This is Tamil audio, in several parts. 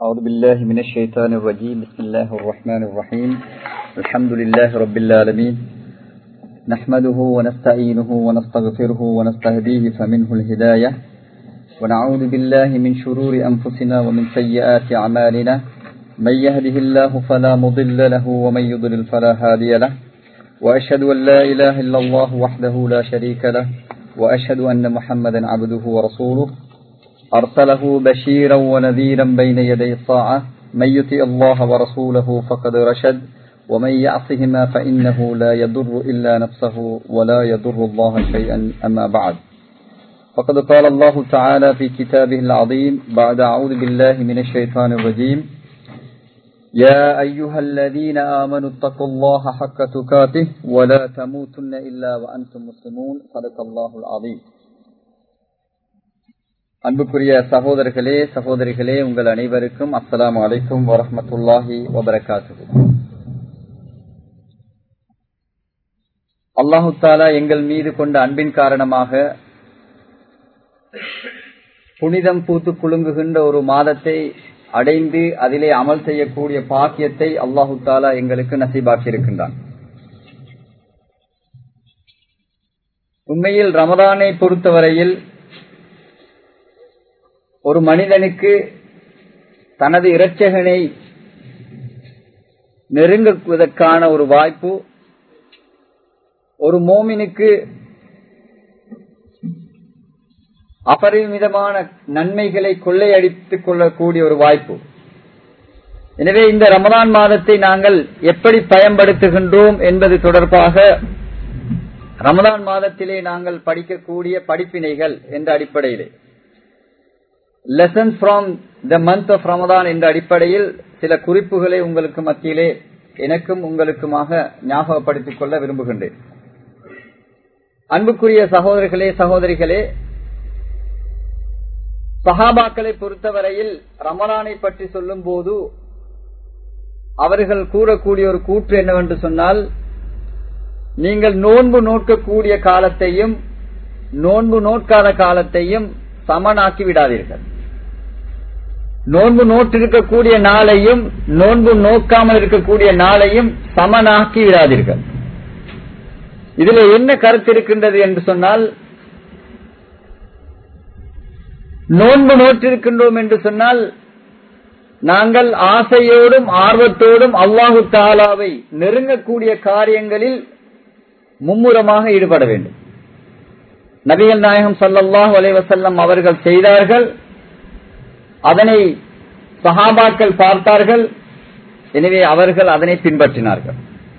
أعوذ بالله من الشيطان الرجيم بسم الله الرحمن الرحيم الحمد لله رب العالمين نحمده ونستعينه ونستغفره ونستهديه فمنه الهداية ونعوذ بالله من شرور أنفسنا ومن سيئات أعمالنا من يهده الله فلا مضل له ومن يضلل فلا هادي له وأشهد أن لا إله إلا الله وحده لا شريك له وأشهد أن محمدا عبده ورسوله أرسله بشيرا ونذيرا بين يدي الطاعة من يطع الله ورسوله فقد رشد ومن يعصهما فإنه لا يضر إلا نفسه ولا يضر الله شيئا أما بعد فقد قال الله تعالى في كتابه العظيم بعد أعوذ بالله من الشيطان الرجيم يا أيها الذين آمنوا اتقوا الله حق تقاته ولا تموتن إلا وأنتم مسلمون صدق الله العظيم அன்புக்குரிய சகோதரர்களே சகோதரிகளே உங்கள் அனைவருக்கும் அஸ்லாம் வலைக்கும் வரமத்துல்லாஹி வபரகாத்து அல்லாஹு தாலா எங்கள் மீது கொண்ட அன்பின் காரணமாக புனிதம் பூத்து குலுங்குகின்ற ஒரு மாதத்தை அடைந்து அதிலே அமல் செய்யக்கூடிய பாக்கியத்தை அல்லாஹு தாலா எங்களுக்கு நசீபாக்கி இருக்கின்றான் உண்மையில் ரமதானை பொறுத்தவரையில் ஒரு மனிதனுக்கு தனது இரட்சகனை நெருங்குவதற்கான ஒரு வாய்ப்பு ஒரு மோமினுக்கு அபரிமிதமான நன்மைகளை கொள்ளையடித்துக் கொள்ளக்கூடிய ஒரு வாய்ப்பு எனவே இந்த ரமதான் மாதத்தை நாங்கள் எப்படி பயன்படுத்துகின்றோம் என்பது தொடர்பாக ரமதான் மாதத்திலே நாங்கள் படிக்கக்கூடிய படிப்பினைகள் என்ற அடிப்படையிலே lesson from the month of Ramadan என்ற அடிப்படையில் சில குறிப்புகளை உங்களுக்கு மத்தியிலே எனக்கும் உங்களுக்குமாக ஞாபகப்படுத்திக் கொள்ள விரும்புகின்றேன் அன்புக்குரிய சகோதரர்களே சகோதரிகளே சஹாபாக்களை பொறுத்தவரையில் ரமலானை பற்றி சொல்லும் போது அவர்கள் கூறக்கூடிய ஒரு கூற்று என்னவென்று சொன்னால் நீங்கள் நோன்பு நோக்கக்கூடிய காலத்தையும் நோன்பு நோக்காத காலத்தையும் சமனாக்கி விடாதீர்கள் நோன்பு நோட்டிருக்கக்கூடிய நாளையும் நோன்பு நோக்காமல் இருக்கக்கூடிய நாளையும் சமனாக்கி விடாதீர்கள் இதுல என்ன கருத்து இருக்கின்றது என்று சொன்னால் நோன்பு நோற்றிருக்கின்றோம் என்று சொன்னால் நாங்கள் ஆசையோடும் ஆர்வத்தோடும் அல்லாஹு தாலாவை நெருங்கக்கூடிய காரியங்களில் மும்முரமாக ஈடுபட வேண்டும் நபிகள் நாயகம் சல்லாஹூ அலைவசல்லம் அவர்கள் செய்தார்கள் அதனை சஹாபாக்கள் பார்த்தார்கள் எனவே அவர்கள் அதனை பின்பற்றினார்கள்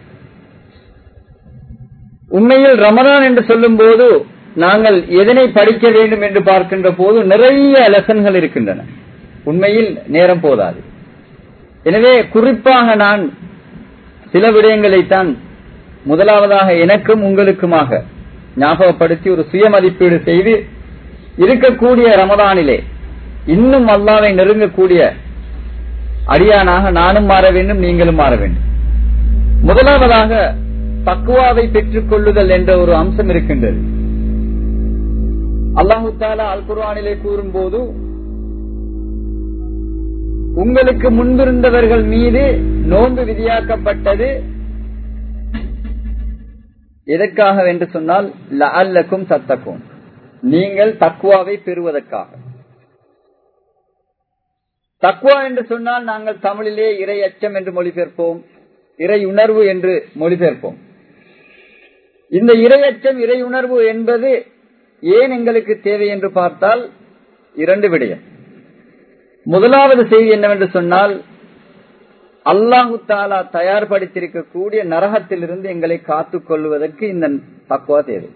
உண்மையில் ரமதான் என்று சொல்லும் போது நாங்கள் எதனை படிக்க வேண்டும் என்று பார்க்கின்ற போது நிறைய லெசன்கள் இருக்கின்றன உண்மையில் நேரம் போதாது எனவே குறிப்பாக நான் சில விடயங்களைத்தான் முதலாவதாக எனக்கும் உங்களுக்குமாக ஞாபகப்படுத்தி ஒரு சுய மதிப்பீடு செய்து இருக்கக்கூடிய ரமதானிலே இன்னும் அல்லாவை நெருங்கக்கூடிய அடியானாக நானும் மாற வேண்டும் நீங்களும் மாற வேண்டும் முதலாவதாக தக்குவாவை பெற்றுக் கொள்ளுதல் என்ற ஒரு அம்சம் இருக்கின்றது அல்லாஹு தாலா அல் குர்வானிலே கூறும் போது உங்களுக்கு முன்பிருந்தவர்கள் மீது நோன்பு விதியாக்கப்பட்டது எதற்காக என்று சொன்னால் லஅல்லக்கும் தத்தக்கும் நீங்கள் தக்குவாவை பெறுவதற்காக தக்குவா என்று சொன்னால் நாங்கள் தமிழிலே இறை அச்சம் என்று மொழிபெயர்ப்போம் இறை உணர்வு என்று மொழிபெயர்ப்போம் இந்த இரையச்சம் இறை உணர்வு என்பது ஏன் எங்களுக்கு தேவை என்று பார்த்தால் இரண்டு விடயம் முதலாவது செய்தி என்னவென்று சொன்னால் அல்லாஹு தாலா தயார்படுத்தியிருக்கக்கூடிய நரகத்திலிருந்து எங்களை காத்துக் கொள்வதற்கு இந்த தக்குவா தேவை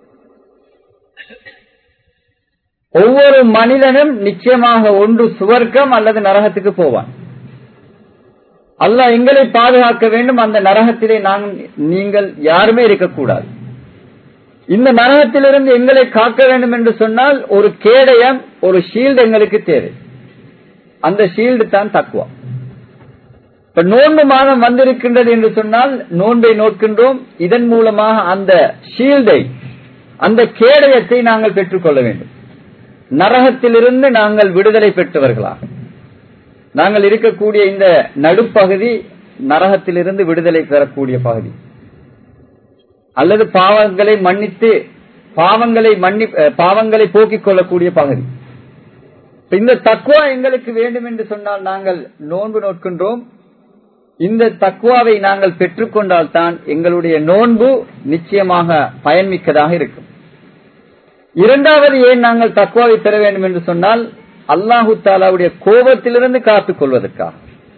ஒவ்வொரு மனிதனும் நிச்சயமாக ஒன்று சுவர்க்கம் அல்லது நரகத்துக்கு போவான் அல்லாஹ் எங்களை பாதுகாக்க வேண்டும் அந்த நரகத்திலே நாங்கள் நீங்கள் யாருமே இருக்கக்கூடாது இந்த நரகத்திலிருந்து எங்களை காக்க வேண்டும் என்று சொன்னால் ஒரு கேடயம் ஒரு ஷீல்டு எங்களுக்கு தேவை அந்த ஷீல்டு தான் தக்குவா இப்ப நோன்பு மாதம் வந்திருக்கின்றது என்று சொன்னால் நோன்பை நோக்கின்றோம் இதன் மூலமாக அந்த ஷீல்டை அந்த கேடயத்தை நாங்கள் பெற்றுக்கொள்ள வேண்டும் நரகத்திலிருந்து நாங்கள் விடுதலை பெற்றவர்களாக நாங்கள் இருக்கக்கூடிய இந்த நடுப்பகுதி நரகத்திலிருந்து விடுதலை பெறக்கூடிய பகுதி அல்லது பாவங்களை மன்னித்து பாவங்களை மன்னி பாவங்களை போக்கிக் கொள்ளக்கூடிய பகுதி இந்த தக்குவா எங்களுக்கு வேண்டும் என்று சொன்னால் நாங்கள் நோன்பு நோட்கின்றோம் இந்த தக்குவாவை நாங்கள் பெற்றுக்கொண்டால் தான் எங்களுடைய நோன்பு நிச்சயமாக பயன்மிக்கதாக இருக்கும் இரண்டாவது ஏன் நாங்கள் தக்குவாவை பெற வேண்டும் என்று சொன்னால் அல்லாஹு தாலாவுடைய கோபத்திலிருந்து காத்துக் கொள்வதற்காக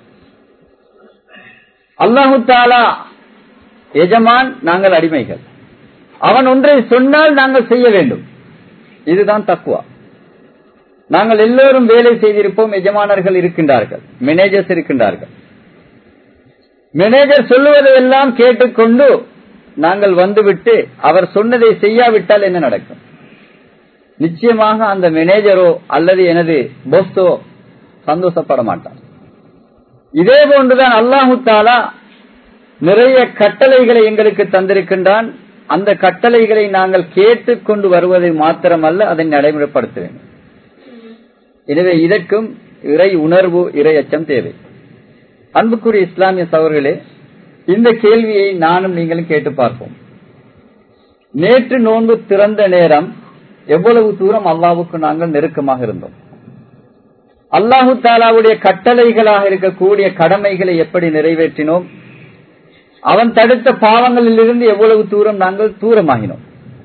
அல்லாஹு தாலா எஜமான் நாங்கள் அடிமைகள் அவன் ஒன்றை சொன்னால் நாங்கள் செய்ய வேண்டும் இதுதான் தக்குவா நாங்கள் எல்லோரும் வேலை செய்திருப்போம் எஜமானர்கள் இருக்கின்றார்கள் மேனேஜர்ஸ் இருக்கின்றார்கள் மேனேஜர் சொல்லுவதை எல்லாம் கேட்டுக்கொண்டு நாங்கள் வந்துவிட்டு அவர் சொன்னதை செய்யாவிட்டால் என்ன நடக்கும் நிச்சயமாக அந்த மேனேஜரோ அல்லது எனது பொஸ்ஸோ சந்தோஷப்பட மாட்டார் இதே போன்றுதான் அல்லாஹு தாலா நிறைய கட்டளைகளை எங்களுக்கு தந்திருக்கின்றான் அந்த கட்டளைகளை நாங்கள் கேட்டுக்கொண்டு வருவதை மாத்திரமல்ல அதை நடைமுறைப்படுத்த வேண்டும் எனவே இதற்கும் இறை உணர்வு இறை அச்சம் தேவை அன்புக்குரிய இஸ்லாமிய சவர்களே இந்த கேள்வியை நானும் நீங்களும் கேட்டு பார்ப்போம் நேற்று நோன்பு திறந்த நேரம் எவ்வளவு தூரம் அல்லாவுக்கு நாங்கள் நெருக்கமாக இருந்தோம் அல்லாஹு தாலாவுடைய கட்டளைகளாக இருக்கக்கூடிய கடமைகளை எப்படி நிறைவேற்றினோம் அவன் தடுத்த பாவங்களில் இருந்து எவ்வளவு தூரம் நாங்கள் தூரமாகினோம்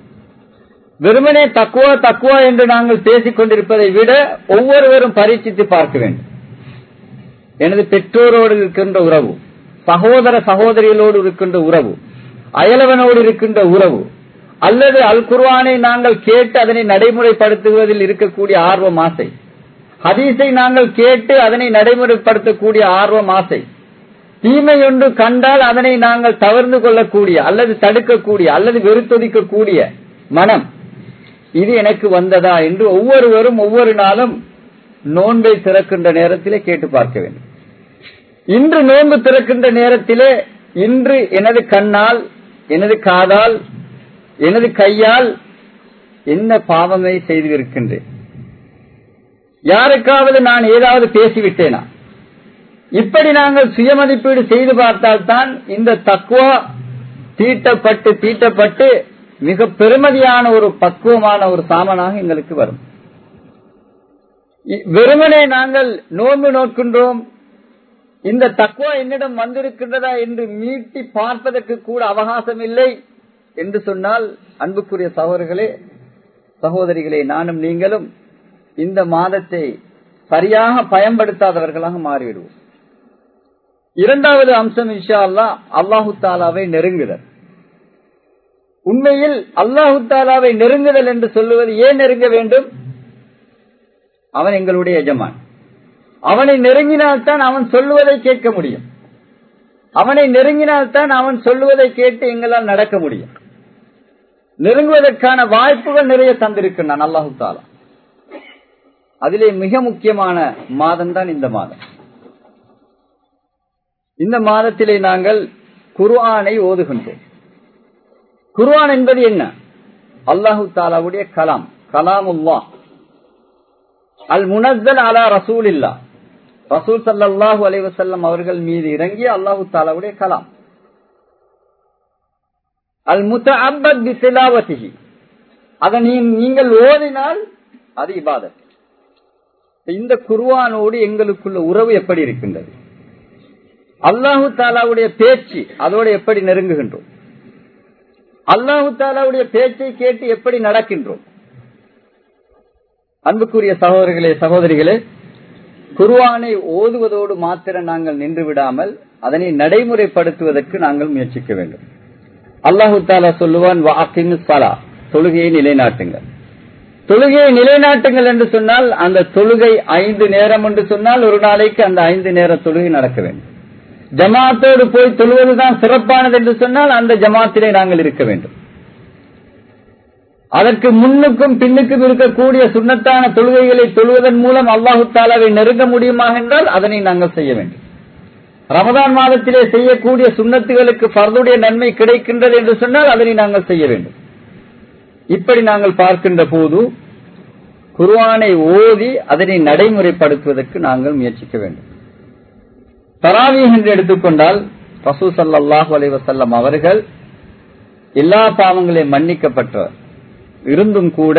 வெறுமனே தக்குவா தக்குவா என்று நாங்கள் பேசிக் கொண்டிருப்பதை விட ஒவ்வொருவரும் பரீட்சித்து பார்க்க வேண்டும் எனது பெற்றோரோடு இருக்கின்ற உறவு சகோதர சகோதரிகளோடு இருக்கின்ற உறவு அயலவனோடு இருக்கின்ற உறவு அல்லது அல் குர்வானை நாங்கள் கேட்டு அதனை நடைமுறைப்படுத்துவதில் இருக்கக்கூடிய ஆர்வம் ஆசை ஹதீஸை நாங்கள் கேட்டு அதனை நடைமுறைப்படுத்தக்கூடிய ஆர்வம் ஆசை தீமை ஒன்று கண்டால் அதனை நாங்கள் தவிர்ந்து கொள்ளக்கூடிய அல்லது தடுக்கக்கூடிய அல்லது வெறுத்தொதிக்கக்கூடிய மனம் இது எனக்கு வந்ததா என்று ஒவ்வொருவரும் ஒவ்வொரு நாளும் நோன்பை திறக்கின்ற நேரத்திலே கேட்டு பார்க்க வேண்டும் இன்று நோன்பு திறக்கின்ற நேரத்திலே இன்று எனது கண்ணால் எனது காதால் எனது கையால் என்ன பாவமை செய்து இருக்கின்றேன் யாருக்காவது நான் ஏதாவது பேசிவிட்டேனா இப்படி நாங்கள் சுயமதிப்பீடு செய்து பார்த்தால்தான் இந்த தக்குவா தீட்டப்பட்டு தீட்டப்பட்டு மிக பெருமதியான ஒரு பக்குவமான ஒரு சாமனாக எங்களுக்கு வரும் வெறுமனே நாங்கள் நோன்பு நோக்கின்றோம் இந்த தக்குவா என்னிடம் வந்திருக்கின்றதா என்று மீட்டி பார்ப்பதற்கு கூட அவகாசம் இல்லை என்று சொன்னால் அன்புக்குரிய சகோதரர்களே சகோதரிகளே நானும் நீங்களும் இந்த மாதத்தை சரியாக பயன்படுத்தாதவர்களாக மாறிவிடுவோம் இரண்டாவது அம்சம் இன்ஷா அல்லா அல்லாஹு தாலாவை நெருங்குதல் உண்மையில் அல்லாஹு தாலாவை நெருங்குதல் என்று சொல்லுவது ஏன் நெருங்க வேண்டும் அவன் எங்களுடைய எஜமான் அவனை நெருங்கினால்தான் அவன் சொல்லுவதை கேட்க முடியும் அவனை நெருங்கினால்தான் அவன் சொல்லுவதை கேட்டு எங்களால் நடக்க முடியும் நெருங்குவதற்கான வாய்ப்புகள் நிறைய தந்திருக்கின்றான் அல்லாஹு தாலா அதிலே மிக முக்கியமான மாதம் தான் இந்த மாதம் இந்த மாதத்திலே நாங்கள் குர்ஆனை ஓதுகின்றோம் குர்ஆன் என்பது என்ன அல்லாஹு தாலாவுடைய கலாம் கலாமுல்லா அல் முனஸ்தல் அலா ரசூல் இல்லா ரசூல் சல்லாஹூ அலைவசல்லம் அவர்கள் மீது இறங்கிய அல்லாஹு தாலாவுடைய கலாம் அல் முத்தஅப்பத் பிசிலாவதிஹி அதை நீங்கள் ஓதினால் அது இபாதத் இந்த குர்வானோடு எங்களுக்குள்ள உறவு எப்படி இருக்கின்றது அல்லாஹு தாலாவுடைய பேச்சு அதோடு எப்படி நெருங்குகின்றோம் அல்லாஹு தாலாவுடைய பேச்சை கேட்டு எப்படி நடக்கின்றோம் அன்புக்குரிய சகோதரர்களே சகோதரிகளே குருவானை ஓதுவதோடு மாத்திரம் நாங்கள் நின்று விடாமல் அதனை நடைமுறைப்படுத்துவதற்கு நாங்கள் முயற்சிக்க வேண்டும் அல்லாஹு தாலா சொல்லுவான் வாக்கின் சலா தொழுகையை நிலைநாட்டுங்கள் தொழுகையை நிலைநாட்டுங்கள் என்று சொன்னால் அந்த தொழுகை ஐந்து நேரம் என்று சொன்னால் ஒரு நாளைக்கு அந்த ஐந்து நேர தொழுகை நடக்க வேண்டும் ஜமாத்தோடு போய் தொழுவதுதான் சிறப்பானது என்று சொன்னால் அந்த ஜமாத்திலே நாங்கள் இருக்க வேண்டும் அதற்கு முன்னுக்கும் பின்னுக்கும் இருக்கக்கூடிய சுண்ணத்தான தொழுகைகளை தொழுவதன் மூலம் அல்லாஹு தாலாவை நெருங்க முடியுமா என்றால் அதனை நாங்கள் செய்ய வேண்டும் ரமதான் மாதத்திலே செய்யக்கூடிய சுண்ணத்துகளுக்கு பரதுடைய நன்மை கிடைக்கின்றது என்று சொன்னால் அதனை நாங்கள் செய்ய வேண்டும் இப்படி நாங்கள் பார்க்கின்ற போது குர்வானை ஓதி அதனை நடைமுறைப்படுத்துவதற்கு நாங்கள் முயற்சிக்க வேண்டும் தராவி என்று எடுத்துக்கொண்டால் ரசூ சல்லாஹூ அலைஹி வஸல்லம் அவர்கள் எல்லா பாவங்களையும் மன்னிக்கப்பட்டவர் இருந்தும் கூட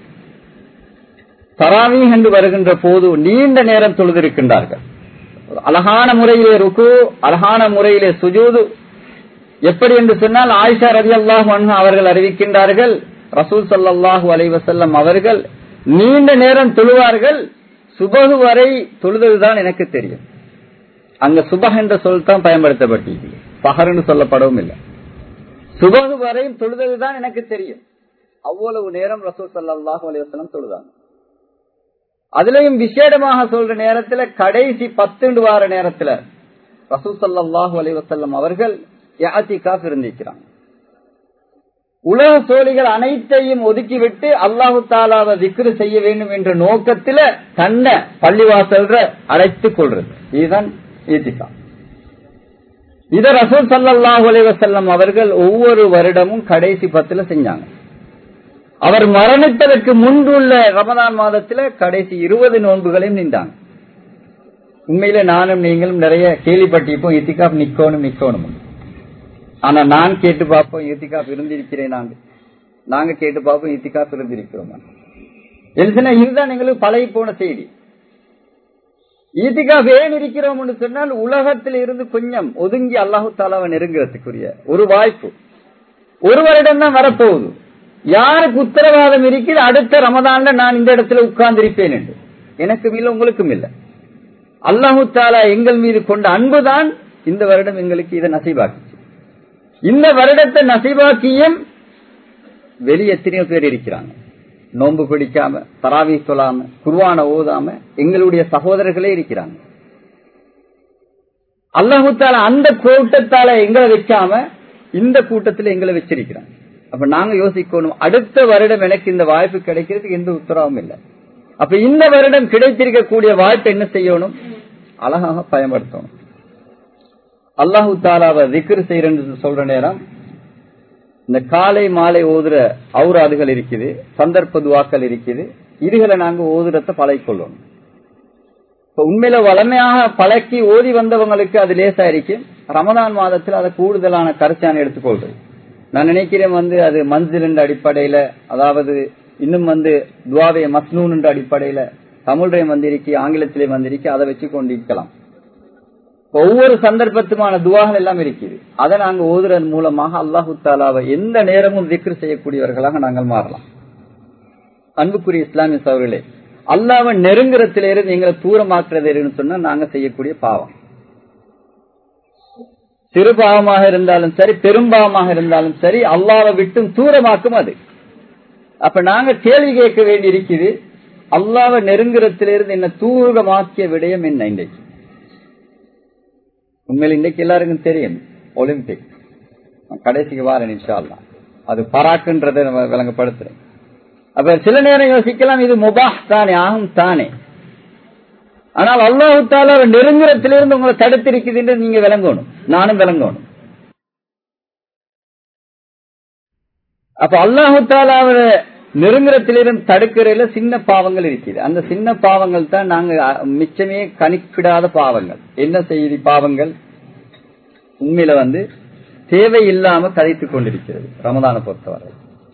தராவி என்று வருகின்ற போது நீண்ட நேரம் தொழுதிருக்கின்றார்கள் அழகான முறையிலே ருக்கு அழகான முறையிலே சுஜூது எப்படி என்று சொன்னால் ஆயிஷா ரதி அல்லாஹ் அவர்கள் அறிவிக்கின்றார்கள் ரசூல் சல்லாஹூ அலைவசல்லம் அவர்கள் நீண்ட நேரம் தொழுவார்கள் சுபகு வரை தொழுதல்தான் எனக்கு தெரியும் அங்க சுபஹ் என்ற சொல் தான் பயன்படுத்தப்பட்டது பகர்னு சொல்லப்படவும் இல்லை சுபகு வரை தொழுதல்தான் எனக்கு தெரியும் அவ்வளவு நேரம் ரசூல் சல்லாஹூ அலைவசல்லம் தொழுதாங்க அதுலயும் விசேடமாக சொல்ற நேரத்துல கடைசி பத்துண்டு வார நேரத்துல ரசூல் சல்லாஹூ அலைவசல்லம் அவர்கள் யாத்திகாஃப் இருந்திருக்கிறாங்க உலக சோழிகள் அனைத்தையும் ஒதுக்கிவிட்டு அல்லாஹு தாலாவை விக்ரு செய்ய வேண்டும் என்ற நோக்கத்துல தன்னை பள்ளிவாசல்ற அழைத்துக் கொள்றது இதுதான் ஈத்திகா இத ரசூல் சல்லாஹூ அலைவசல்லம் அவர்கள் ஒவ்வொரு வருடமும் கடைசி பத்துல செஞ்சாங்க அவர் மரணிப்பதற்கு முன்புள்ள ரமதான் மாதத்துல கடைசி இருபது நோன்புகளையும் நின்றாங்க உண்மையில நானும் நீங்களும் நிறைய கேள்விப்பட்டிருப்போம் இத்திகாப் நிக்கோணும் நிக்கோணும் ஆனா நான் கேட்டு பார்ப்போம் இத்திகாப் இருந்திருக்கிறேன் நாங்க நாங்க கேட்டு பார்ப்போம் இத்திகாப் இருந்திருக்கிறோம் இதுதான் எங்களுக்கு பழகி போன செய்தி ஈத்திகாப் ஏன் இருக்கிறோம் சொன்னால் உலகத்தில் இருந்து கொஞ்சம் ஒதுங்கி அல்லாஹு தாலாவை நெருங்குறதுக்குரிய ஒரு வாய்ப்பு ஒரு வருடம் தான் வரப்போகுது யாருக்கு உத்தரவாதம் இருக்குது அடுத்த ரமதான்ல நான் இந்த இடத்துல உட்கார்ந்திருப்பேன் என்று எனக்கும் இல்லை உங்களுக்கும் இல்லை அல்லாஹு தாலா எங்கள் மீது கொண்ட அன்புதான் இந்த வருடம் எங்களுக்கு இதை நசைபாக்கிச்சு இந்த வருடத்தை நசைபாக்கியும் வெளியே எத்தனையோ பேர் இருக்கிறாங்க நோன்பு பிடிக்காம தராவி சொல்லாம குருவான ஓதாம எங்களுடைய சகோதரர்களே இருக்கிறாங்க அல்லாஹு தாலா அந்த கூட்டத்தால எங்களை வைக்காம இந்த கூட்டத்தில் எங்களை வச்சிருக்கிறாங்க அப்ப நாங்க யோசிக்கணும் அடுத்த வருடம் எனக்கு இந்த வாய்ப்பு கிடைக்கிறதுக்கு எந்த உத்தரவும் இல்லை அப்ப இந்த வருடம் கிடைத்திருக்கக்கூடிய வாய்ப்பை என்ன செய்யணும் அழகாக பயன்படுத்தணும் அல்லாஹு தாலாவை திக்ரு செய்யறன்னு சொல்ற நேரம் இந்த காலை மாலை ஓதுற அவுராதுகள் இருக்குது சந்தர்ப்ப துவாக்கள் இருக்குது இதுகளை நாங்க ஓதுறத பழகிக்கொள்ளணும் இப்ப உண்மையில வளமையாக பழக்கி ஓதி வந்தவங்களுக்கு அது லேசா இருக்கும் ரமதான் மாதத்தில் அதை கூடுதலான கரைச்சான எடுத்துக்கொள்றது நான் நினைக்கிறேன் வந்து அது மன்சில் என்ற அடிப்படையில அதாவது இன்னும் வந்து துவாவே மஸ்னூன் என்ற அடிப்படையில தமிழ்லையும் வந்திருக்கு ஆங்கிலத்திலேயும் வந்திருக்கு அதை வச்சு கொண்டிருக்கலாம் ஒவ்வொரு சந்தர்ப்பத்துமான துவாகள் எல்லாம் இருக்குது அதை நாங்க ஓதுறது மூலமாக அல்லாஹு தாலாவை எந்த நேரமும் திக்ரு செய்யக்கூடியவர்களாக நாங்கள் மாறலாம் அன்புக்குரிய இஸ்லாமிய சவர்களே அல்லாவை நெருங்குறத்திலிருந்து எங்களை தூரமாக்குறது சொன்னா நாங்க செய்யக்கூடிய பாவம் சிறு பாவமாக இருந்தாலும் சரி பெரும்பாவமாக இருந்தாலும் சரி அல்லாவை விட்டும் தூரமாக்கும் அது அப்ப நாங்க கேள்வி கேட்க வேண்டி இருக்குது அல்லாவை நெருங்குறத்திலிருந்து என்ன தூரமாக்கிய விடயம் என்ன இன்றைக்கு உண்மையில் இன்றைக்கு எல்லாருக்கும் தெரியும் ஒலிம்பிக் கடைசிக்கு வார நிமிஷம் அது பராக்குன்றதை நம்ம விளங்கப்படுத்துறேன் அப்ப சில நேரம் யோசிக்கலாம் இது முபாஹ் தானே ஆகும் தானே ஆனால் அல்லாஹு தாலா நெருங்குறத்திலிருந்து உங்களை தடுத்திருக்குது நீங்க விளங்கணும் நானும் விளங்கணும் அப்ப அல்லாஹு தாலாவோட நெருங்குறத்திலிருந்து தடுக்கிறதுல சின்ன பாவங்கள் இருக்குது அந்த சின்ன பாவங்கள் தான் நாங்க மிச்சமே கணிப்பிடாத பாவங்கள் என்ன செய்தி பாவங்கள் உண்மையில வந்து தேவையில்லாம கதைத்துக் கொண்டிருக்கிறது ரமதான பொறுத்தவரை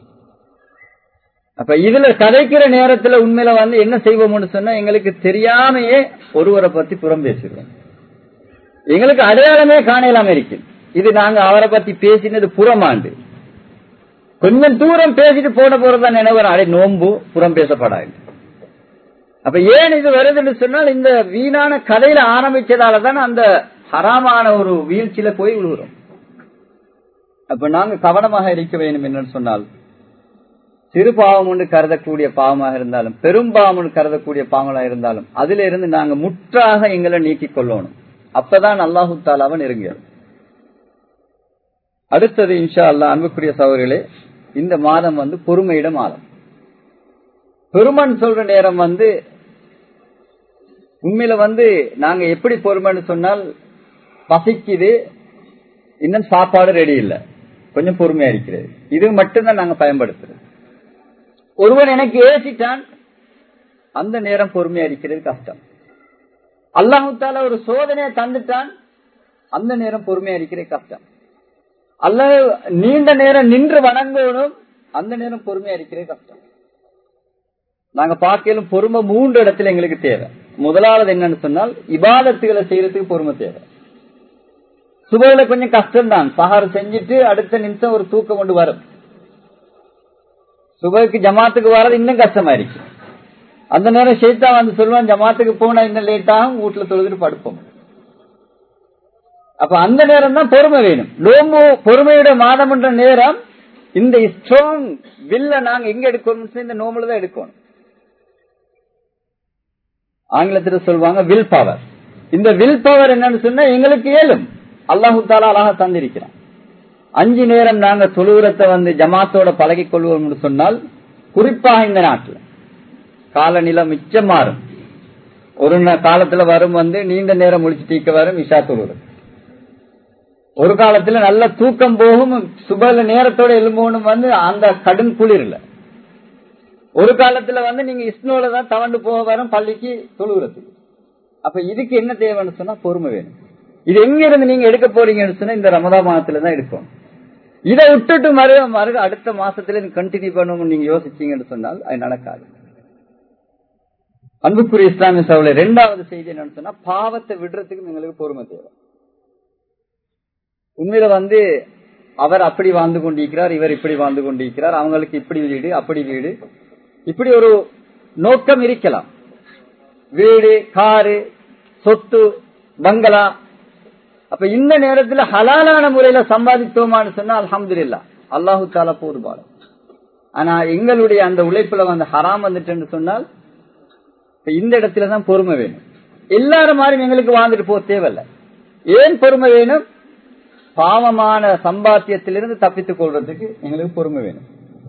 அப்ப இதுல கதைக்கிற நேரத்துல உண்மையில வந்து என்ன செய்வோம்னு சொன்னா எங்களுக்கு தெரியாமையே ஒருவரை பத்தி புறம் பேசுகிறோம் எங்களுக்கு அடையாளமே காணலாம இருக்கு இது நாங்க அவரை பத்தி பேசினது புறமாண்டு கொஞ்சம் தூரம் பேசிட்டு போன போறதா நினைவு அடை நோம்பு புறம் பேசப்படாது அப்ப ஏன் இது வருதுன்னு சொன்னால் இந்த வீணான கதையில ஆரம்பிச்சதாலதான் அந்த ஹராமான ஒரு வீழ்ச்சியில போய் விழுகிறோம் அப்ப நாங்க கவனமாக இருக்க வேண்டும் என்னன்னு சொன்னால் சிறு பாவம் ஒன்று கருதக்கூடிய பாவமாக இருந்தாலும் பெரும் பாவம் ஒன்று கருதக்கூடிய பாவங்களாக இருந்தாலும் அதுல இருந்து நாங்க முற்றாக எங்களை நீக்கிக் கொள்ளணும் அப்பதான் அல்லாஹு தாலாவை நெருங்கியது அடுத்தது இன்ஷா அல்லா அன்புக்குரிய சகோதரிகளே இந்த மாதம் வந்து பொறுமையிட மாதம் பெருமன் சொல்ற நேரம் வந்து உண்மையில வந்து நாங்க எப்படி பொறுமைன்னு சொன்னால் பசிக்குது இன்னும் சாப்பாடு ரெடி இல்லை கொஞ்சம் பொறுமையா இருக்கிறது இது மட்டும்தான் நாங்க பயன்படுத்துறோம் ஒருவன் எனக்கு ஏசிட்டான் அந்த நேரம் பொறுமையா இருக்கிறது கஷ்டம் அல்லாஹால ஒரு சோதனையை தந்துட்டான் அந்த நேரம் பொறுமையா இருக்கிற கஷ்டம் அல்லது நீண்ட நேரம் நின்று வணங்கணும் அந்த நேரம் பொறுமையா இருக்கிற கஷ்டம் நாங்க பார்க்கலும் பொறுமை மூன்று இடத்துல எங்களுக்கு தேவை முதலாவது என்னன்னு சொன்னால் இபாதத்துகளை செய்யறதுக்கு பொறுமை தேவை சுபையில கொஞ்சம் கஷ்டம் தான் சஹார் செஞ்சுட்டு அடுத்த நிமிஷம் ஒரு தூக்கம் கொண்டு வரும் சுபைக்கு ஜமாத்துக்கு வர்றது இன்னும் கஷ்டமா இருக்கு அந்த நேரம் ஷேத்தா வந்து சொல்லுவான் ஜமாத்துக்கு போனா இன்னும் லேட் ஆகும் வீட்டுல தொழுதுட்டு படுப்போம் அப்ப அந்த நேரம் தான் பொறுமை வேணும் நோம்பு பொறுமையுடைய மாதம் என்ற நேரம் இந்த ஸ்ட்ராங் வில்ல நாங்க எங்க எடுக்கணும் இந்த நோம்புல தான் எடுக்கணும் ஆங்கிலத்தில் சொல்லுவாங்க வில் பவர் இந்த வில் பவர் என்னன்னு சொன்னா எங்களுக்கு இயலும் அல்லாஹு தாலா அழகா தந்திருக்கிறான் அஞ்சு நேரம் நாங்க தொழுவுரத்தை வந்து ஜமாத்தோட பழகி கொள்வோம் சொன்னால் குறிப்பாக இந்த நாட்டில் காலநிலை மிச்சம் மாறும் ஒரு காலத்துல வரும் வந்து நீண்ட நேரம் முடிச்சு தீக்க வரும் இஷா தொழுவுறது ஒரு காலத்துல நல்ல தூக்கம் போகும் சுபல நேரத்தோட எலும்போனும் வந்து அந்த கடும் குளிர்ல ஒரு காலத்துல வந்து நீங்க இஸ்னோல தான் தவண்டு போக வரும் பள்ளிக்கு தொழுகிறதுக்கு அப்ப இதுக்கு என்ன தேவைன்னு சொன்னா பொறுமை வேணும் இது எங்க இருந்து நீங்க எடுக்க போறீங்கன்னு சொன்னா இந்த ரமதா மாதத்துல தான் எடுக்கும் இதை விட்டுட்டு மறு மறு அடுத்த மாசத்துல கண்டினியூ பண்ணணும் நீங்க யோசிச்சீங்கன்னு சொன்னால் அது நடக்காது அன்புக்குரிய இஸ்லாமிய சவுல ரெண்டாவது செய்தி என்னன்னு சொன்னா பாவத்தை விடுறதுக்கு எங்களுக்கு பொறுமை தேவை உண்மையில வந்து அவர் அப்படி வாழ்ந்து கொண்டிருக்கிறார் இவர் இப்படி வாழ்ந்து கொண்டிருக்கிறார் அவங்களுக்கு இப்படி வீடு அப்படி வீடு இப்படி ஒரு நோக்கம் இருக்கலாம் வீடு காரு சொத்து பங்களா அப்ப இந்த நேரத்துல ஹலாலான முறையில சம்பாதித்தோமான்னு சொன்னா அலமது இல்லா அல்லாஹு தாலா போதுபாடு ஆனா எங்களுடைய அந்த உழைப்புல வந்து ஹராம் வந்துட்டு சொன்னால் இந்த இடத்துலதான் பொறுமை வேணும் எல்லாரும் மாதிரி எங்களுக்கு வாழ்ந்துட்டு போக தேவையில்ல ஏன் பொறுமை வேணும் பாவமான சம்பாத்தியத்திலிருந்து தப்பித்துக் கொள்றதுக்கு எங்களுக்கு பொறுமை வேணும்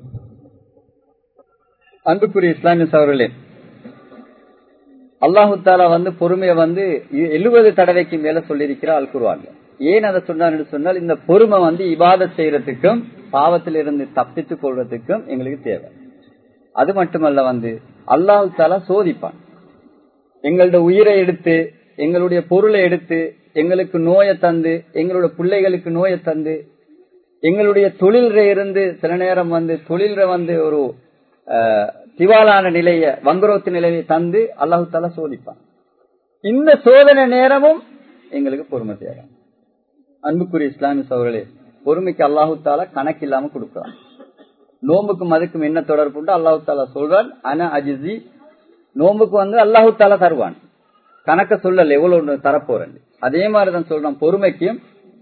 அன்புக்குரிய இஸ்லாமிய சவர்களே அல்லாஹு தாலா வந்து பொறுமையை வந்து எழுபது தடவைக்கு மேல சொல்லியிருக்கிறார் அல் குருவான் ஏன் அதை சொன்னான்னு சொன்னால் இந்த பொறுமை வந்து இபாத செய்யறதுக்கும் பாவத்திலிருந்து தப்பித்துக் கொள்றதுக்கும் எங்களுக்கு தேவை அது மட்டுமல்ல வந்து அல்லாஹு தாலா சோதிப்பான் எங்களுடைய உயிரை எடுத்து எங்களுடைய பொருளை எடுத்து எங்களுக்கு நோயை தந்து எங்களுடைய பிள்ளைகளுக்கு நோயை தந்து எங்களுடைய தொழில இருந்து சில நேரம் வந்து தொழில வந்து ஒரு திவாலான நிலைய வங்குரோத்து நிலையை தந்து அல்லாஹு தாலா சோதிப்பான் இந்த சோதனை நேரமும் எங்களுக்கு பொறுமை தேவை அன்புக்குரிய இஸ்லாமிய சோழர்களே பொறுமைக்கு அல்லாஹு தாலா கணக்கு இல்லாம கொடுக்கலாம் நோம்புக்கும் அதுக்கும் என்ன தொடர்பு உண்டு அல்லாஹு தாலா சொல்றான் அன அஜிசி நோம்புக்கு வந்து அல்லாஹு தாலா தருவான் கணக்க சொல்லல எவ்வளவு தரப்போறேன் அதே மாதிரிதான் சொல்றான் பொறுமைக்கும்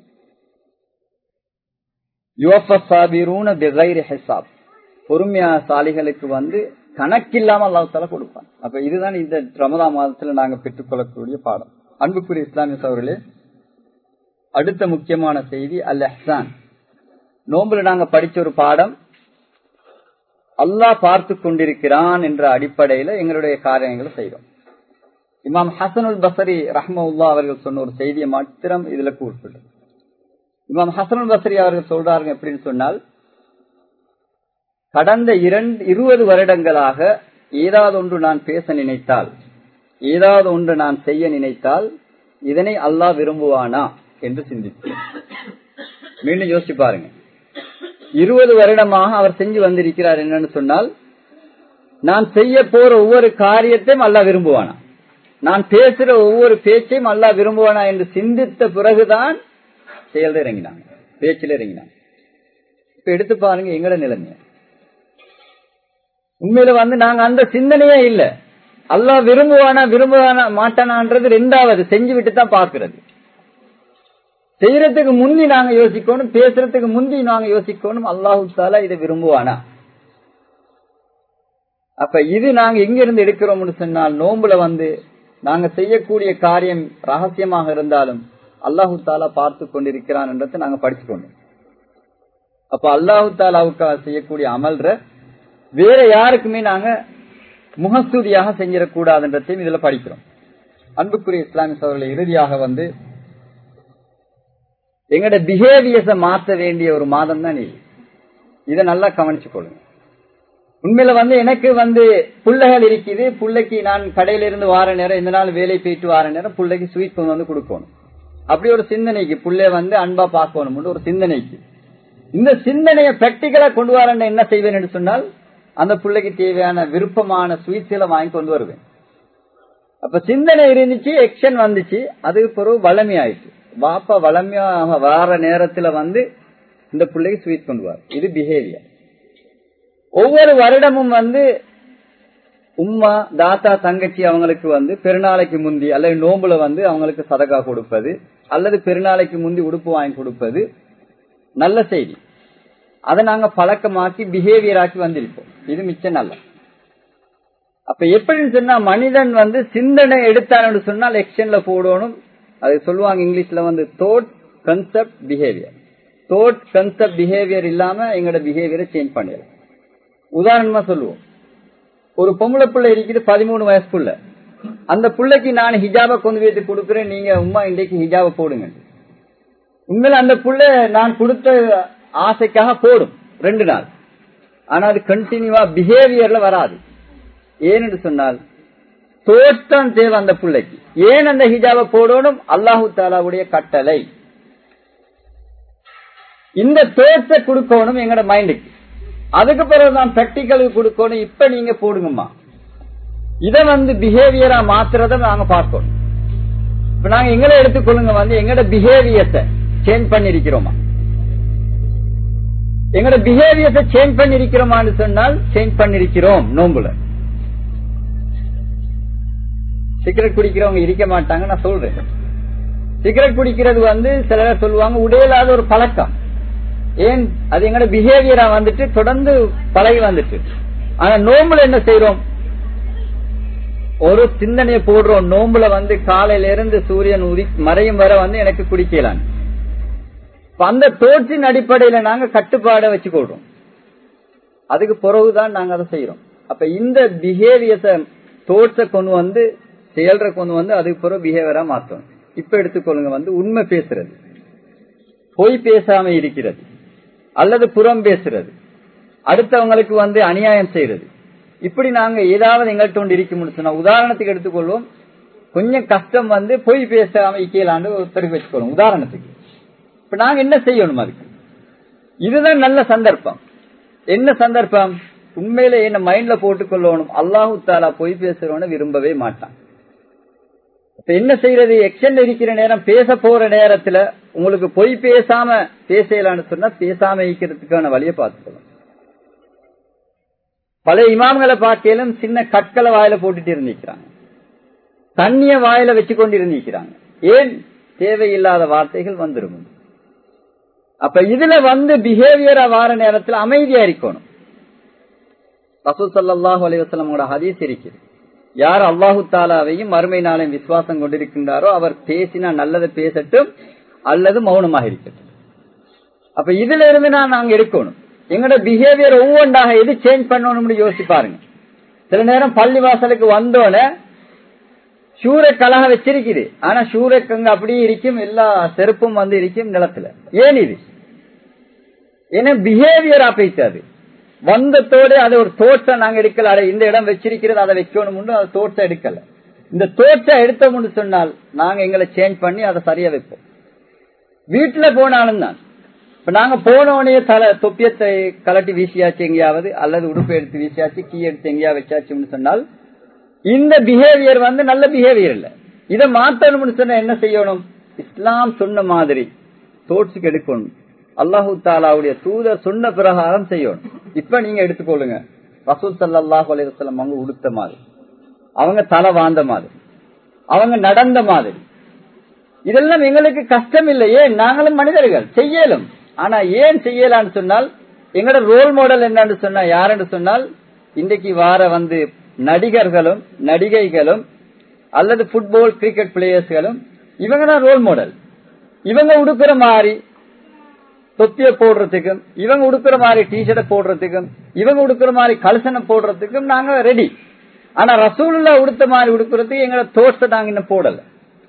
பொறுமையா சாலிகளுக்கு வந்து கணக்கில்லாம அல்லாஹால கொடுப்பான் அப்ப இதுதான் இந்த ரமதா மாதத்துல நாங்க பெற்றுக்கொள்ளக்கூடிய பாடம் அன்புக்குரிய இஸ்லாமிய சவர்களே அடுத்த முக்கியமான செய்தி அல் அஹ்சான் நோம்புல நாங்க படிச்ச ஒரு பாடம் அல்லாஹ் பார்த்து கொண்டிருக்கிறான் என்ற அடிப்படையில எங்களுடைய காரியங்களை செய்யறோம் இமாம் ஹசனுல் பசரி ரஹ்மவுல்லா அவர்கள் சொன்ன ஒரு செய்தியை மாத்திரம் இதுல கூப்பிட்டு இமாம் ஹசனுல் பசரி அவர்கள் சொல்றாருங்க எப்படின்னு சொன்னால் கடந்த இரண்டு இருபது வருடங்களாக ஏதாவது ஒன்று நான் பேச நினைத்தால் ஏதாவது ஒன்று நான் செய்ய நினைத்தால் இதனை அல்லாஹ் விரும்புவானா என்று சிந்தித்தேன் மீண்டும் யோசிச்சு பாருங்க இருபது வருடமாக அவர் செஞ்சு வந்திருக்கிறார் என்னன்னு சொன்னால் நான் செய்ய போற ஒவ்வொரு காரியத்தையும் அல்லா விரும்புவானா நான் பேசுற ஒவ்வொரு பேச்சையும் அல்லா விரும்புவானா என்று சிந்தித்த பிறகுதான் செயல் இறங்கினாங்க பேச்சில் இறங்கினாங்க இப்ப எடுத்து பாருங்க எங்கட நிலைமை உண்மையில வந்து நாங்க அந்த சிந்தனையே இல்ல அல்லா விரும்புவானா விரும்புவானா மாட்டானான்றது ரெண்டாவது செஞ்சு விட்டு தான் பாக்குறது செய்யறதுக்கு முந்தி நாங்க யோசிக்கணும் பேசுறதுக்கு முந்தி நாங்க யோசிக்கணும் அல்லாஹு தாலா இதை விரும்புவானா அப்ப இது நாங்க எங்க இருந்து எடுக்கிறோம்னு சொன்னால் நோம்புல வந்து நாங்க செய்யக்கூடிய காரியம் ரகசியமாக இருந்தாலும் அல்லாஹு தாலா பார்த்து கொண்டிருக்கிறான் என்றதை நாங்க படிச்சுக்கொண்டோம் அப்ப அல்லாஹு தாலாவுக்காக செய்யக்கூடிய அமல்ற வேற யாருக்குமே நாங்க முகஸ்துதியாக செஞ்சிடக்கூடாதுன்றதையும் இதுல படிக்கிறோம் அன்புக்குரிய இஸ்லாமிய சோழர்களை இறுதியாக வந்து எங்கட பிஹேவியர்ஸ மாற்ற வேண்டிய ஒரு மாதம் தான் இது இதை நல்லா கவனிச்சு கொள்ளுங்க உண்மையில வந்து எனக்கு வந்து புள்ளைகள் இருக்குது புள்ளைக்கு நான் கடையில இருந்து வார நேரம் இந்த நாள் வேலை போயிட்டு வார நேரம் புள்ளைக்கு ஸ்வீட் கொண்டு வந்து கொடுக்கணும் அப்படி ஒரு சிந்தனைக்கு புள்ளைய வந்து அன்பா பார்க்கணும் ஒரு சிந்தனைக்கு இந்த சிந்தனையை பிராக்டிக்கலா கொண்டு வரேன் என்ன செய்வேன் என்று சொன்னால் அந்த பிள்ளைக்கு தேவையான விருப்பமான ஸ்வீட்ஸ்களை வாங்கி கொண்டு வருவேன் அப்ப சிந்தனை இருந்துச்சு எக்ஷன் வந்துச்சு அதுக்கு பிறகு வளமை ஆயிடுச்சு வாப்பா வளமையா வார நேரத்துல வந்து இந்த பிள்ளைக்கு ஸ்வீட் கொண்டு வர இது பிஹேவியர் ஒவ்வொரு வருடமும் வந்து உம்மா தாத்தா தங்கச்சி அவங்களுக்கு வந்து பெருநாளைக்கு முந்தி அல்லது நோம்புல வந்து அவங்களுக்கு சதகா கொடுப்பது அல்லது பெருநாளைக்கு முந்தி உடுப்பு வாங்கி கொடுப்பது நல்ல செய்தி அதை நாங்க பழக்கமாக்கி பிஹேவியர் ஆக்கி வந்திருப்போம் இது மிச்சம் நல்ல அப்ப எப்படின்னு சொன்னா மனிதன் வந்து சிந்தனை எடுத்தான்னு சொன்னால் எக்ஷன்ல போடணும் அது சொல்லுவாங்க இங்கிலீஷ்ல வந்து thought concept behaviour thought concept behaviour இல்லாம எங்களோட பிஹேவியரை சேஞ்ச் பண்ணிடலாம் உதாரணமா சொல்லுவோம் ஒரு பொம்பளை பிள்ளை இருக்குது பதிமூணு வயசு புள்ள அந்த பிள்ளைக்கு நான் ஹிஜாபை கொண்டு போயிட்டு கொடுக்குறேன் நீங்க உமா இன்றைக்கு ஹிஜாபை போடுங்க உண்மையில அந்த புள்ள நான் கொடுத்த ஆசைக்காக போடும் ரெண்டு நாள் ஆனா அது கண்டினியூவா பிஹேவியர்ல வராது ஏன்னு சொன்னால் தோற்றம் தேவை அந்த பிள்ளைக்கு ஏன் அந்த ஹிஜாபை போடணும் அல்லாஹு தாலாவுடைய கட்டளை இந்த தோற்ற கொடுக்கணும் எங்கட மைண்டுக்கு அதுக்கு பிறகு நான் பிராக்டிக்கலுக்கு கொடுக்கணும் இப்ப நீங்க போடுங்கம்மா இத வந்து பிஹேவியரா மாத்துறத நாங்க பார்க்கணும் இப்ப நாங்க எங்களை எடுத்துக்கொள்ளுங்க வந்து எங்கட பிஹேவியர்ஸ சேஞ்ச் பண்ணிருக்கிறோமா எங்கட பிஹேவியர்ஸ சேஞ்ச் பண்ணிருக்கிறோமான்னு சொன்னால் சேஞ்ச் பண்ணிருக்கிறோம் நோம்புல சிகரெட் குடிக்கிறவங்க இருக்க மாட்டாங்க நான் சொல்றேன் சிகரெட் குடிக்கிறது வந்து சில பேர் சொல்லுவாங்க உடையலாத ஒரு பழக்கம் ஏன் அது எங்கட பிஹேவியரா வந்துட்டு தொடர்ந்து பழகி வந்துட்டு ஆனா நோம்புல என்ன செய்யறோம் ஒரு சிந்தனையை போடுறோம் நோம்புல வந்து காலையில இருந்து சூரியன் உதி மறையும் வர வந்து எனக்கு குடிக்கலாம் அந்த தோற்றின் அடிப்படையில நாங்க கட்டுப்பாட வச்சு கொள்றோம் அதுக்கு பிறகுதான் நாங்க அதை செய்யறோம் அப்ப இந்த பிஹேவியர்ஸ தோற்ற கொண்டு வந்து செயல்ற கொண்டு வந்து அதுக்கு பிறகு பிஹேவியரா மாத்தோம் இப்ப எடுத்துக்கொள்ளுங்க வந்து உண்மை பேசுறது பொய் பேசாம இருக்கிறது அல்லது புறம் பேசுறது அடுத்தவங்களுக்கு வந்து அநியாயம் செய்யறது இப்படி நாங்க ஏதாவது எங்கள்கிட்ட ஒன்று இருக்க முடிச்சுனா உதாரணத்துக்கு எடுத்துக்கொள்வோம் கொஞ்சம் கஷ்டம் வந்து பொய் பேசாம இக்கலாண்டு ஒருத்தருக்கு வச்சுக்கொள்ளும் உதாரணத்துக்கு இப்ப நாங்க என்ன செய்யணும் அதுக்கு இதுதான் நல்ல சந்தர்ப்பம் என்ன சந்தர்ப்பம் உண்மையில என்ன மைண்ட்ல போட்டுக்கொள்ளணும் அல்லாஹு தாலா பொய் பேசுறவன விரும்பவே மாட்டான் இப்ப என்ன செய்யறது எக்ஷன் இருக்கிற நேரம் பேச போற நேரத்துல உங்களுக்கு பொய் பேசாம பேசலான்னு சொன்னா பேசாம இருக்கிறதுக்கான வழியை பார்த்துக்கணும் பல இமாம்களை பார்க்கலும் சின்ன கற்களை வாயில போட்டுட்டு இருந்திருக்கிறாங்க தண்ணிய வாயில வச்சு கொண்டு இருந்திருக்கிறாங்க ஏன் தேவையில்லாத வார்த்தைகள் வந்துடும் அப்ப இதுல வந்து பிஹேவியரா வார நேரத்தில் அமைதியா இருக்கணும் ரசூல் சல்லாஹூ அலைவசலமோட ஹதீஸ் இருக்கிறது யார் அல்லாஹு தாலாவையும் மறுமை நாளையும் விசுவாசம் கொண்டிருக்கின்றாரோ அவர் பேசினா நல்லதை பேசட்டும் அல்லது மௌனமாக இருக்கட்டும் அப்ப இதுல இருந்து நான் நாங்க எடுக்கணும் எங்களோட பிஹேவியர் ஒவ்வொன்றாக எது சேஞ்ச் பண்ணணும்னு யோசிச்சு பாருங்க சில நேரம் பள்ளி வாசலுக்கு வந்தோட ஷூர கலக வச்சிருக்குது ஆனா ஷூரக்கு அங்க அப்படியே இருக்கும் எல்லா செருப்பும் வந்து இருக்கும் நிலத்துல ஏன் இது ஏன்னா பிஹேவியரா போயிட்டாது வந்தத்தோடு அது ஒரு தோற்றம் நாங்க எடுக்கல அட இந்த இடம் வச்சிருக்கிறது அதை வைக்கணும் அது தோற்றம் எடுக்கல இந்த தோற்றம் எடுத்தோம்னு சொன்னால் நாங்க எங்களை சேஞ்ச் பண்ணி அதை சரியா வைப்போம் வீட்டுல போனாலும் தான் இப்ப நாங்க போனோடனே தலை தொப்பியத்தை கலட்டி வீசியாச்சு எங்கேயாவது அல்லது உடுப்பு எடுத்து வீசியாச்சு கீ எடுத்து எங்கேயா வச்சாச்சுன்னு சொன்னால் இந்த பிஹேவியர் வந்து நல்ல பிஹேவியர் இல்ல இதை மாத்தணும்னு சொன்னா என்ன செய்யணும் இஸ்லாம் சொன்ன மாதிரி தோற்றுக்கு எடுக்கணும் அல்லாஹு தாலாவுடைய தூதர் சொன்ன பிரகாரம் செய்யணும் இப்ப நீங்க எடுத்துக்கொள்ளுங்க ரசூல் சல்லாஹூ அலைவசலம் அவங்க உடுத்த மாதிரி அவங்க தலை வாழ்ந்த மாதிரி அவங்க நடந்த மாதிரி இதெல்லாம் எங்களுக்கு கஷ்டம் இல்லை ஏன் நாங்களும் மனிதர்கள் செய்யலும் ஆனா ஏன் செய்யலான்னு சொன்னால் எங்களோட ரோல் மாடல் என்னன்னு சொன்னா யாருன்னு சொன்னால் இன்றைக்கு வார வந்து நடிகர்களும் நடிகைகளும் அல்லது புட்பால் கிரிக்கெட் பிளேயர்ஸ்களும் இவங்க தான் ரோல் மாடல் இவங்க உடுக்கிற மாதிரி தொப்பிய போடுறதுக்கும் இவங்க உடுக்கிற மாதிரி டிஷர்ட்டை போடுறதுக்கும் இவங்க உடுக்கிற மாதிரி கலசனை போடுறதுக்கும் நாங்க ரெடி ஆனா ரசூலுல்லா உடுத்த மாதிரி உடுக்கிறதுக்கு எங்களை தோட்டத்தை நாங்க இன்னும் போடல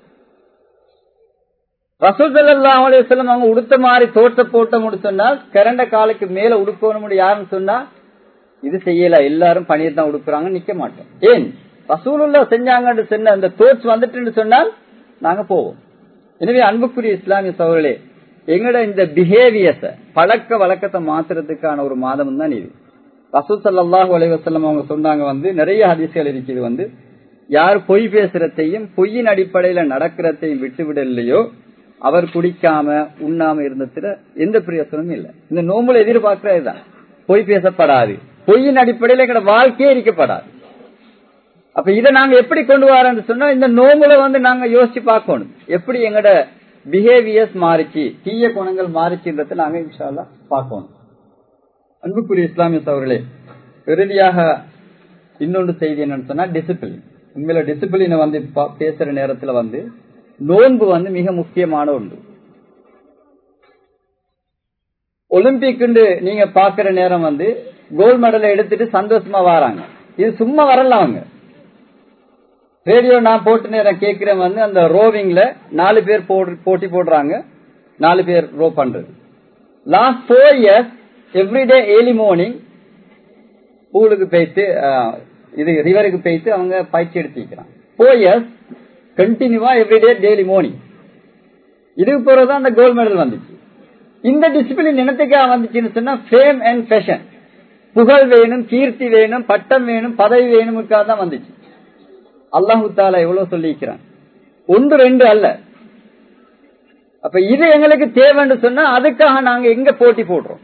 ரசூல் சல்லாஹ் அலையம் அவங்க உடுத்த மாதிரி தோட்ட போட்ட சொன்னால் கரண்ட காலுக்கு மேல உடுக்கணும் யாருன்னு சொன்னா இது செய்யல எல்லாரும் பன்னீர் தான் உடுக்குறாங்க நிக்க மாட்டோம் ஏன் ரசூலுல்லா செஞ்சாங்கன்னு சொன்ன அந்த தோற்று வந்துட்டுன்னு சொன்னால் நாங்க போவோம் எனவே அன்புக்குரிய இஸ்லாமிய சோழர்களே எங்கட இந்த பிஹேவியர்ஸ பழக்க வழக்கத்தை மாத்துறதுக்கான ஒரு மாதம் தான் இது ரசூல் சல்லாஹூ அலைவசல்லம் அவங்க சொன்னாங்க வந்து நிறைய ஹதீஸ்கள் இருக்குது வந்து யார் பொய் பேசுறதையும் பொய்யின் அடிப்படையில நடக்கிறதையும் விட்டு விடலையோ அவர் குடிக்காம உண்ணாம இருந்ததுல எந்த பிரயோசனமும் இல்லை இந்த நோம்புல எதிர்பார்க்கறதுதான் பொய் பேசப்படாது பொய்யின் அடிப்படையில எங்கட வாழ்க்கையே இருக்கப்படாது அப்ப இதை நாங்க எப்படி கொண்டு வரோம்னு சொன்னா இந்த நோம்புல வந்து நாங்க யோசிச்சு பார்க்கணும் எப்படி எங்கட பிஹேவியர்ஸ் மாறிச்சு தீய குணங்கள் மாறிச்சுன்றத நாங்க இன்ஷால்லா பார்க்கணும் அன்புக்குரிய இஸ்லாமிய சவர்களே இறுதியாக இன்னொன்று செய்தி என்னன்னு சொன்னா டிசிப்ளின் உண்மையில டிசிப்ளினை வந்து பேசுற நேரத்துல வந்து நோன்பு வந்து மிக முக்கியமான ஒன்று ஒலிம்பிக் நீங்க பாக்குற நேரம் வந்து கோல்ட் மெடலை எடுத்துட்டு சந்தோஷமா வராங்க இது சும்மா வரல அவங்க ரேடியோ நான் போட்டு நேரம் கேட்கிறேன் வந்து அந்த ரோவிங்ல நாலு பேர் போட்டி போடுறாங்க நாலு பேர் ரோ பண்றது last four years everyday early morning பூலுக்கு போயிட்டு இது ரிவருக்கு போயிட்டு அவங்க பயிற்சி எடுத்துக்கிறாங்க ஃபோர் இயர்ஸ் கண்டினியூவா எவ்ரிடே டெய்லி மார்னிங் இதுக்கு பிறகுதான் அந்த கோல்ட் மெடல் வந்துச்சு இந்த டிசிப்ளின் இனத்துக்காக வந்துச்சுன்னு சொன்னா ஃபேம் அண்ட் ஃபேஷன் புகழ் வேணும் கீர்த்தி வேணும் பட்டம் வேணும் பதவி வேணுமுக்காக தான் வந்துச்சு அல்லாஹு தாலா எவ்வளவு சொல்லிக்கிறான் ஒன்று ரெண்டு அல்ல அப்ப இது எங்களுக்கு தேவைன்னு சொன்னா அதுக்காக நாங்க எங்க போட்டி போடுறோம்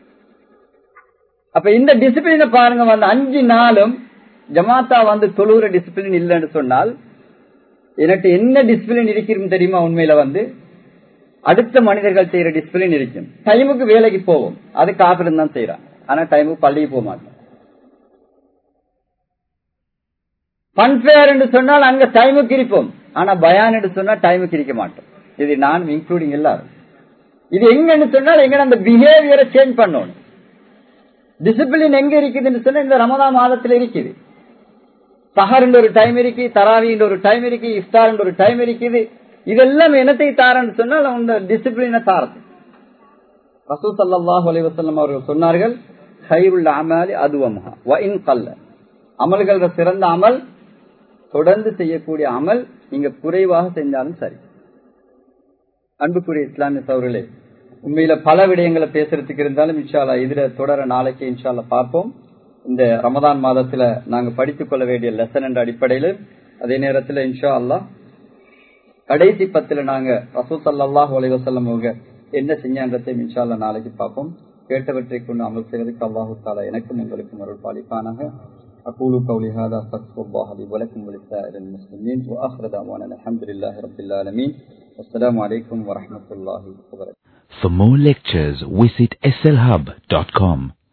அப்ப இந்த டிசிப்ளினை பாருங்க வந்து அஞ்சு நாளும் ஜமாத்தா வந்து தொழுகிற டிசிப்ளின் இல்லைன்னு சொன்னால் எனக்கு என்ன டிசிப்ளின் இருக்குன்னு தெரியுமா உண்மையில வந்து அடுத்த மனிதர்கள் செய்யற டிசிப்ளின் இருக்கும் டைமுக்கு வேலைக்கு போவோம் அது காப்பிடம் தான் செய்யறான் ஆனா டைமுக்கு பள்ளிக்கு போக மாட்டோம் பன்ஃபேர் என்று சொன்னால் அங்க டைமுக்கு இருப்போம் ஆனா பயான் என்று சொன்னா டைமுக்கு இருக்க மாட்டோம் இது நான் இன்க்ளூடிங் எல்லாரும் இது எங்கன்னு சொன்னால் எங்க அந்த பிஹேவியரை சேஞ்ச் பண்ணணும் டிசிப்ளின் எங்க இருக்குதுன்னு சொன்னா இந்த ரமதா மாதத்துல இருக்குது சஹர் ஒரு டைம் இருக்கு தராவின்ற ஒரு டைம் இருக்கு இஃப்தார் ஒரு டைம் இருக்குது இதெல்லாம் என்னத்தை தாரன்னு சொன்னால் அந்த டிசிப்ளினை தாரது ரசூ சல்லாஹூ அலைவசல்லம் அவர்கள் சொன்னார்கள் ஹைருல் அமலி அதுவமஹா வ இன் கல்ல அமல்கள் சிறந்த அமல் தொடர்ந்து செய்யக்கூடிய அமல் நீங்க குறைவாக செஞ்சாலும் சரி அன்புக்குரிய இஸ்லாமிய சவர்களே உண்மையில பல விடயங்களை பேசுறதுக்கு இருந்தாலும் இன்ஷால்லா இதுல தொடர நாளைக்கு இன்ஷால்லா பார்ப்போம் இந்த ரமதான் மாதத்துல நாங்க படித்துக் கொள்ள வேண்டிய லெசன் என்ற அடிப்படையில் அதே நேரத்தில் இன்ஷா அல்லா கடைசி பத்துல நாங்க ரசூ சல்லாஹ் அலைவசல்லம் அவங்க என்ன செஞ்சான்றதையும் இன்ஷால்லா நாளைக்கு பார்ப்போம் கேட்டவற்றை கொண்டு அமல் செய்வதற்கு அல்லாஹு தாலா எனக்கும் உங்களுக்கும் அருள் பாலிப்பானாக أقول قولي هذا أستغفر الله لي ولكم ولسائر المسلمين وآخر دعوانا الحمد لله رب العالمين والسلام عليكم ورحمة الله وبركاته For more lectures, visit slhub.com.